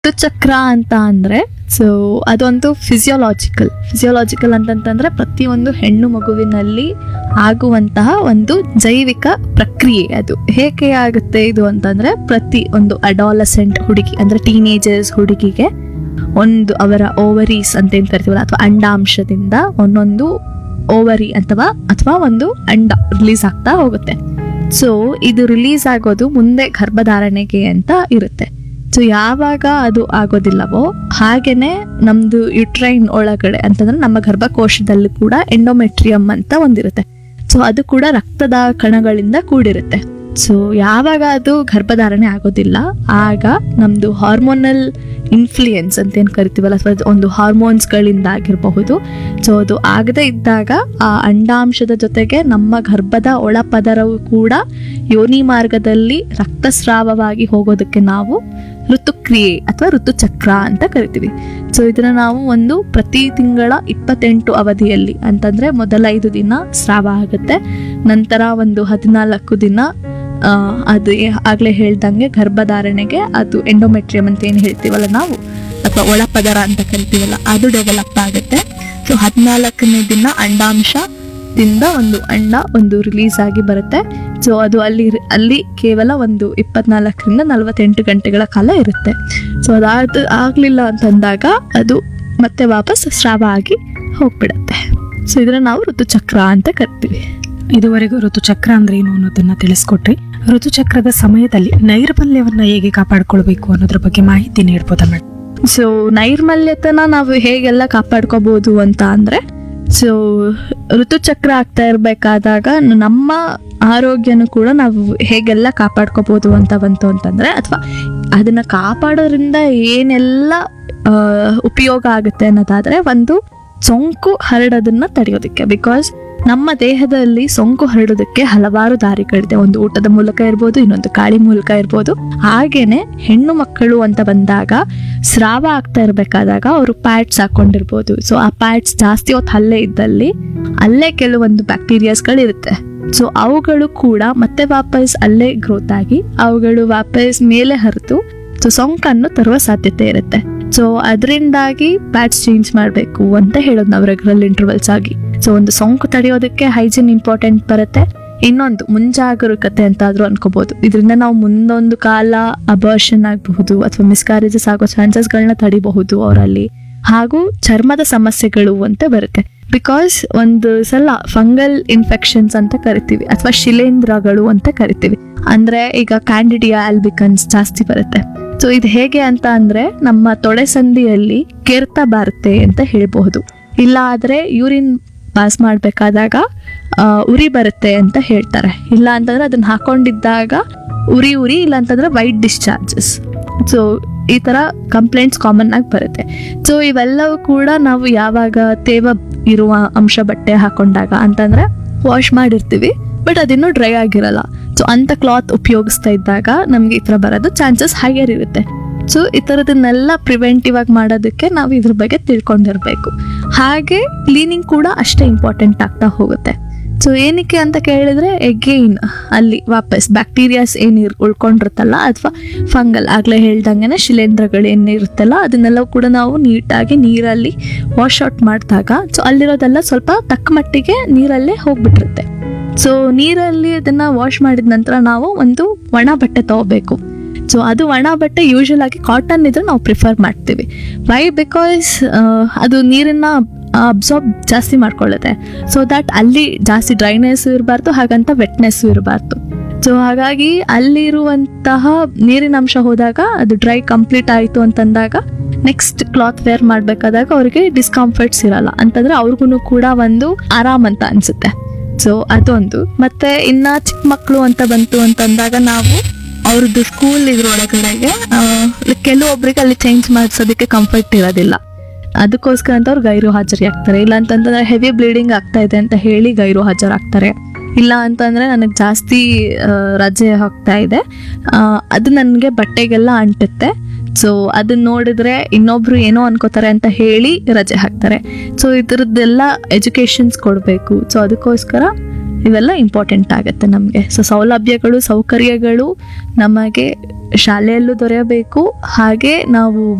ಋತುಚಕ್ರ ಅಂತ ಅಂದರೆ ಸೊ ಅದೊಂದು ಫಿಸಿಯೋಲಾಜಿಕಲ್ ಫಿಸಿಯೋಲಾಜಿಕಲ್ ಅಂತಂತಂದ್ರೆ ಪ್ರತಿಯೊಂದು ಹೆಣ್ಣು ಮಗುವಿನಲ್ಲಿ ಆಗುವಂತಹ ಒಂದು ಜೈವಿಕ ಪ್ರಕ್ರಿಯೆ ಅದು ಹೇಗೆ ಆಗುತ್ತೆ ಇದು ಅಂತಂದ್ರೆ ಪ್ರತಿ ಒಂದು ಅಡಾಲಸೆಂಟ್ ಹುಡುಗಿ ಅಂದ್ರೆ ಟೀನೇಜರ್ಸ್ ಹುಡುಗಿಗೆ ಒಂದು ಅವರ ಓವರೀಸ್ ಅಂತ ಏನ್ ಕರಿತೀವಲ್ಲ ಅಥವಾ ಅಂಡಾಂಶದಿಂದ ಒಂದೊಂದು ಓವರಿ ಅಥವಾ ಅಥವಾ ಒಂದು ಅಂಡ ರಿಲೀಸ್ ಆಗ್ತಾ ಹೋಗುತ್ತೆ ಸೊ ಇದು ರಿಲೀಸ್ ಆಗೋದು ಮುಂದೆ ಗರ್ಭಧಾರಣೆಗೆ ಅಂತ ಇರುತ್ತೆ ಸೊ ಯಾವಾಗ ಅದು ಆಗೋದಿಲ್ಲವೋ ಹಾಗೇನೆ ನಮ್ದು ಯುಟ್ರೈನ್ ಒಳಗಡೆ ಅಂತಂದ್ರೆ ನಮ್ಮ ಗರ್ಭಕೋಶದಲ್ಲಿ ಕೂಡ ಎಂಡೋಮೆಟ್ರಿಯಂ ಅಂತ ಒಂದಿರುತ್ತೆ ಸೊ ಅದು ಕೂಡ ರಕ್ತದ ಕಣಗಳಿಂದ ಕೂಡಿರುತ್ತೆ ಸೊ ಯಾವಾಗ ಅದು ಗರ್ಭಧಾರಣೆ ಆಗೋದಿಲ್ಲ ಆಗ ನಮ್ದು ಹಾರ್ಮೋನಲ್ ಇನ್ಫ್ಲೂಯೆನ್ಸ್ ಅಂತ ಏನು ಕರಿತೀವಲ್ಲ ಅಥವಾ ಅದು ಒಂದು ಹಾರ್ಮೋನ್ಸ್ಗಳಿಂದ ಆಗಿರಬಹುದು ಸೊ ಅದು ಆಗದೇ ಇದ್ದಾಗ ಆ ಅಂಡಾಂಶದ ಜೊತೆಗೆ ನಮ್ಮ ಗರ್ಭದ ಒಳಪದರವು ಕೂಡ ಯೋನಿ ಮಾರ್ಗದಲ್ಲಿ ರಕ್ತಸ್ರಾವವಾಗಿ ಹೋಗೋದಕ್ಕೆ ನಾವು ಋತುಕ್ರಿಯೆ ಅಥವಾ ಋತುಚಕ್ರ ಅಂತ ಕರಿತೀವಿ ಸೊ ಇದನ್ನ ನಾವು ಒಂದು ಪ್ರತಿ ತಿಂಗಳ ಇಪ್ಪತ್ತೆಂಟು ಅವಧಿಯಲ್ಲಿ ಅಂತಂದ್ರೆ ಮೊದಲ ಐದು ದಿನ ಸ್ರಾವ ಆಗುತ್ತೆ ನಂತರ ಒಂದು ಹದಿನಾಲ್ಕು ದಿನ ಆ, ಅದು ಏ- ಆಗ್ಲೇ ಹೇಳ್ದಂಗೆ ಗರ್ಭಧಾರಣೆಗೆ ಅದು ಎಂಡೋಮೆಟ್ರಿಯಂ ಅಂತ ಏನು ಹೇಳ್ತೀವಲ್ಲ ನಾವು ಅಥವಾ ಒಳಪದರ ಅಂತ ಕರಿತೀವಲ್ಲ ಅದು ಡೆವಲಪ್ ಆಗುತ್ತೆ ಸೊ ಹದಿನಾಲ್ಕನೇ ದಿನ ಅಂಡಾಂಶದಿಂದ ಒಂದು ಅಂಡ ಒಂದು ರಿಲೀಸ್ ಆಗಿ ಬರುತ್ತೆ ಸೊ ಅದು ಅಲ್ಲಿ ಅಲ್ಲಿ ಕೇವಲ ಒಂದು ಇಪ್ಪತ್ನಾಲ್ಕರಿಂದ ನಲವತ್ತೆಂಟು ಗಂಟೆಗಳ ಕಾಲ ಇರುತ್ತೆ ಸೊ ಅದಾದ ಆಗಲಿಲ್ಲ ಅಂತಂದಾಗ ಅದು ಮತ್ತೆ ವಾಪಸ್ ಸ್ರಾವ ಆಗಿ ಹೋಗ್ಬಿಡತ್ತೆ ಸೊ ಇದನ್ನ ನಾವು ಋತುಚಕ್ರ ಅಂತ ಕರಿತೀವಿ ಇದುವರೆಗೂ ಋತುಚಕ್ರ ಅಂದ್ರೆ ಏನು ಅನ್ನೋದನ್ನ ತಿಳಿಸ್ಕೊಟ್ರಿ ಋತುಚಕ್ರದ ಸಮಯದಲ್ಲಿ ನೈರ್ಮಲ್ಯವನ್ನ ಹೇಗೆ ಕಾಪಾಡ್ಕೊಳ್ಬೇಕು ಅನ್ನೋದ್ರ ಬಗ್ಗೆ ಮಾಹಿತಿ ನೀಡ್ಬೋದಾ ಮೇಡಮ್ ಸೊ ನೈರ್ಮಲ್ಯತನ ನಾವು ಹೇಗೆಲ್ಲ ಕಾಪಾಡ್ಕೋಬಹುದು ಅಂತ ಅಂದ್ರೆ ಸೊ ಋತುಚಕ್ರ ಆಗ್ತಾ ಇರಬೇಕಾದಾಗ ನಮ್ಮ ಆರೋಗ್ಯನೂ ಕೂಡ ನಾವು ಹೇಗೆಲ್ಲ ಕಾಪಾಡ್ಕೋಬಹುದು ಅಂತ ಬಂತು ಅಂತಂದ್ರೆ ಅಥವಾ ಅದನ್ನ ಕಾಪಾಡೋದ್ರಿಂದ ಏನೆಲ್ಲ ಆ, ಉಪಯೋಗ ಆಗುತ್ತೆ ಅನ್ನೋದಾದ್ರೆ ಒಂದು ಸೋಂಕು ಹರಡೋದನ್ನ ತಡೆಯೋದಕ್ಕೆ ಬಿಕಾಸ್ ನಮ್ಮ ದೇಹದಲ್ಲಿ ಸೋಂಕು ಹರಡೋದಕ್ಕೆ ಹಲವಾರು ದಾರಿಗಳಿದೆ ಒಂದು ಊಟದ ಮೂಲಕ ಇರ್ಬೋದು ಇನ್ನೊಂದು ಗಾಳಿ ಮೂಲಕ ಇರ್ಬೋದು ಹಾಗೇನೆ ಹೆಣ್ಣು ಮಕ್ಕಳು ಅಂತ ಬಂದಾಗ ಸ್ರಾವ ಆಗ್ತಾ ಇರಬೇಕಾದಾಗ ಅವರು ಪ್ಯಾಡ್ಸ್ ಹಾಕೊಂಡಿರ್ಬೋದು ಸೊ ಆ ಪ್ಯಾಡ್ಸ್ ಜಾಸ್ತಿ ಹೊತ್ತು ಅಲ್ಲೇ ಇದ್ದಲ್ಲಿ ಅಲ್ಲೇ ಕೆಲವೊಂದು ಬ್ಯಾಕ್ಟೀರಿಯಾಸ್ಗಳು ಇರುತ್ತೆ ಸೊ ಅವುಗಳು ಕೂಡ ಮತ್ತೆ ವಾಪಸ್ ಅಲ್ಲೇ ಗ್ರೋತ್ ಆಗಿ ಅವುಗಳು ವಾಪಸ್ ಮೇಲೆ ಹರಿದು ಸೊ ಸೋಂಕನ್ನು ತರುವ ಸಾಧ್ಯತೆ ಇರುತ್ತೆ ಸೊ ಅದರಿಂದಾಗಿ ಪ್ಯಾಡ್ಸ್ ಚೇಂಜ್ ಮಾಡಬೇಕು ಅಂತ ಹೇಳೋದು ನಾವು ರೆಗ್ಯುಲರ್ ಇಂಟರ್ವಲ್ಸ್ ಆಗಿ ಸೊ ಒಂದು ಸೋಂಕು ತಡೆಯೋದಕ್ಕೆ ಹೈಜಿನ್ ಇಂಪಾರ್ಟೆಂಟ್ ಬರುತ್ತೆ ಇನ್ನೊಂದು ಮುಂಜಾಗರೂಕತೆ ಅಂತಾದ್ರೂ ಅನ್ಕೋಬಹುದು ಇದರಿಂದ ನಾವು ಮುಂದೊಂದು ಕಾಲ ಅಬರ್ಷನ್ ಆಗಬಹುದು ಅಥವಾ ಮಿಸ್ಕ್ಯಾರೇಜಸ್ ಆಗೋ ಚಾನ್ಸಸ್ಗಳನ್ನ ತಡಿಬಹುದು ಅವರಲ್ಲಿ ಹಾಗೂ ಚರ್ಮದ ಸಮಸ್ಯೆಗಳು ಅಂತ ಬರುತ್ತೆ ಬಿಕಾಸ್ ಒಂದು ಸಲ ಫಂಗಲ್ ಇನ್ಫೆಕ್ಷನ್ಸ್ ಅಂತ ಕರಿತೀವಿ ಅಥವಾ ಶಿಲೇಂಧ್ರಗಳು ಅಂತ ಕರಿತೀವಿ ಅಂದ್ರೆ ಈಗ ಕ್ಯಾಂಡಿಡಿಯಾ ಆಲ್ಬಿಕನ್ಸ್ ಜಾಸ್ತಿ ಬರುತ್ತೆ ಸೊ ಇದು ಹೇಗೆ ಅಂತ ಅಂದ್ರೆ ನಮ್ಮ ತೊಡೆ ಸಂದಿಯಲ್ಲಿ ಕೆರೆತ ಬರುತ್ತೆ ಅಂತ ಹೇಳ್ಬಹುದು ಇಲ್ಲ ಆದ್ರೆ ಯೂರಿನ್ ಪಾಸ್ ಮಾಡಬೇಕಾದಾಗ ಉರಿ ಬರುತ್ತೆ ಅಂತ ಹೇಳ್ತಾರೆ ಇಲ್ಲ ಅಂತಂದ್ರೆ ಅದನ್ನ ಹಾಕೊಂಡಿದ್ದಾಗ ಉರಿ ಉರಿ ಇಲ್ಲ ಅಂತಂದ್ರೆ ವೈಟ್ ಡಿಸ್ಚಾರ್ಜಸ್ ಸೊ ಈ ತರ ಕಂಪ್ಲೇಂಟ್ಸ್ ಕಾಮನ್ ಆಗಿ ಬರುತ್ತೆ ಸೊ ಇವೆಲ್ಲವೂ ಕೂಡ ನಾವು ಯಾವಾಗ ತೇವ ಇರುವ ಅಂಶ ಬಟ್ಟೆ ಹಾಕೊಂಡಾಗ ಅಂತಂದ್ರೆ ವಾಶ್ ಮಾಡಿರ್ತೀವಿ ಬಟ್ ಅದಿನ್ನೂ ಡ್ರೈ ಆಗಿರಲ್ಲ ಸೊ ಅಂತ ಕ್ಲಾತ್ ಉಪಯೋಗಿಸ್ತಾ ಇದ್ದಾಗ ನಮ್ಗೆ ಈ ತರ ಬರೋದು ಚಾನ್ಸಸ್ ಹೈಯರ್ ಇರುತ್ತೆ ಸೊ ಈ ಥರದನ್ನೆಲ್ಲ ಪ್ರಿವೆಂಟಿವ್ ಆಗಿ ಮಾಡೋದಕ್ಕೆ ನಾವು ಇದ್ರ ಬಗ್ಗೆ ತಿಳ್ಕೊಂಡಿರ್ಬೇಕು ಹಾಗೆ ಕ್ಲೀನಿಂಗ್ ಕೂಡ ಅಷ್ಟೇ ಇಂಪಾರ್ಟೆಂಟ್ ಆಗ್ತಾ ಹೋಗುತ್ತೆ ಸೊ ಏನಕ್ಕೆ ಅಂತ ಕೇಳಿದ್ರೆ ಎಗೈನ್ ಅಲ್ಲಿ ವಾಪಸ್ ಬ್ಯಾಕ್ಟೀರಿಯಾಸ್ ಏನು ಉಳ್ಕೊಂಡಿರುತ್ತಲ್ಲ ಅಥವಾ ಫಂಗಲ್ ಆಗಲೇ ಹೇಳ್ದಂಗೆ ಶಿಲೇಂಧ್ರಗಳು ಏನಿರುತ್ತಲ್ಲ ಅದನ್ನೆಲ್ಲ ಕೂಡ ನಾವು ನೀಟಾಗಿ ನೀರಲ್ಲಿ ವಾಶ್ ಔಟ್ ಮಾಡಿದಾಗ ಸೊ ಅಲ್ಲಿರೋದೆಲ್ಲ ಸ್ವಲ್ಪ ತಕ್ಕ ಮಟ್ಟಿಗೆ ನೀರಲ್ಲೇ ಹೋಗ್ಬಿಟ್ಟಿರುತ್ತೆ ಸೊ ನೀರಲ್ಲಿ ಅದನ್ನ ವಾಶ್ ಮಾಡಿದ ನಂತರ ನಾವು ಒಂದು ಒಣ ಬಟ್ಟೆ ತಗೋಬೇಕು ಸೊ ಅದು ಒಣ ಬಟ್ಟೆ ಯೂಶಲ್ ಆಗಿ ಕಾಟನ್ ಇದ್ರೆ ನಾವು ಪ್ರಿಫರ್ ಮಾಡ್ತೀವಿ ವೈ ಬಿಕಾಸ್ ಅದು ನೀರನ್ನ ಅಬ್ಸಾರ್ಬ್ ಜಾಸ್ತಿ ಮಾಡ್ಕೊಳ್ಳುತ್ತೆ ಸೊ ದಟ್ ಅಲ್ಲಿ ಜಾಸ್ತಿ ಡ್ರೈನೆಸ್ಸು ಇರಬಾರ್ದು ಹಾಗಂತ ವೆಟ್ನೆಸ್ಸು ಇರಬಾರ್ದು ಸೊ ಹಾಗಾಗಿ ಅಲ್ಲಿರುವಂತಹ ನೀರಿನ ಅಂಶ ಹೋದಾಗ ಅದು ಡ್ರೈ ಕಂಪ್ಲೀಟ್ ಆಯಿತು ಅಂತಂದಾಗ ನೆಕ್ಸ್ಟ್ ಕ್ಲಾತ್ ವೇರ್ ಮಾಡಬೇಕಾದಾಗ ಅವರಿಗೆ ಡಿಸ್ಕಂಫರ್ಟ್ಸ್ ಇರಲ್ಲ ಅಂತಂದ್ರೆ ಅವ್ರಿಗೂ ಕೂಡ ಒಂದು ಆರಾಮ್ ಅಂತ ಅನ್ಸುತ್ತೆ ಸೊ ಅದೊಂದು ಮತ್ತೆ ಇನ್ನ ಚಿಕ್ಕ ಮಕ್ಕಳು ಅಂತ ಬಂತು ಅಂತಂದಾಗ ನಾವು ಅವ್ರದ್ದು ಸ್ಕೂಲ್ ಇದ್ರೊಳಗಡೆಗೆ ಆ, ಕೆಲವೊಬ್ರಿಗೆ ಅಲ್ಲಿ ಚೇಂಜ್ ಮಾಡಿಸೋದಕ್ಕೆ ಕಂಫರ್ಟ್ ಇರೋದಿಲ್ಲ ಅದಕ್ಕೋಸ್ಕರ ಅಂತ ಅವ್ರು ಗೈರು ಹಾಜರಿ ಆಗ್ತಾರೆ ಇಲ್ಲ ಅಂತಂದ್ರೆ ಹೆವಿ ಬ್ಲೀಡಿಂಗ್ ಆಗ್ತಾ ಇದೆ ಅಂತ ಹೇಳಿ ಗೈರು ಹಾಜರಾಗ್ತಾರೆ ಇಲ್ಲ ಅಂತಂದ್ರೆ ನನಗೆ ಜಾಸ್ತಿ ಆ, ರಜೆ ಹೋಗ್ತಾ ಇದೆ ಆ, ಅದು ನನಗೆ ಬಟ್ಟೆಗೆಲ್ಲ ಅಂಟುತ್ತೆ ಸೊ ಅದನ್ನ ನೋಡಿದ್ರೆ ಇನ್ನೊಬ್ರು ಏನೋ ಅನ್ಕೋತಾರೆ ಅಂತ ಹೇಳಿ ರಜೆ ಹಾಕ್ತಾರೆ ಸೊ ಇದ್ರದ್ದೆಲ್ಲ ಎಜುಕೇಶನ್ಸ್ ಕೊಡಬೇಕು ಸೊ ಅದಕ್ಕೋಸ್ಕರ ಇವೆಲ್ಲ ಇಂಪಾರ್ಟೆಂಟ್ ಆಗುತ್ತೆ ನಮಗೆ ಸೊ ಸೌಲಭ್ಯಗಳು ಸೌಕರ್ಯಗಳು ನಮಗೆ ಶಾಲೆಯಲ್ಲೂ ದೊರೆಯಬೇಕು ಹಾಗೆ ನಾವು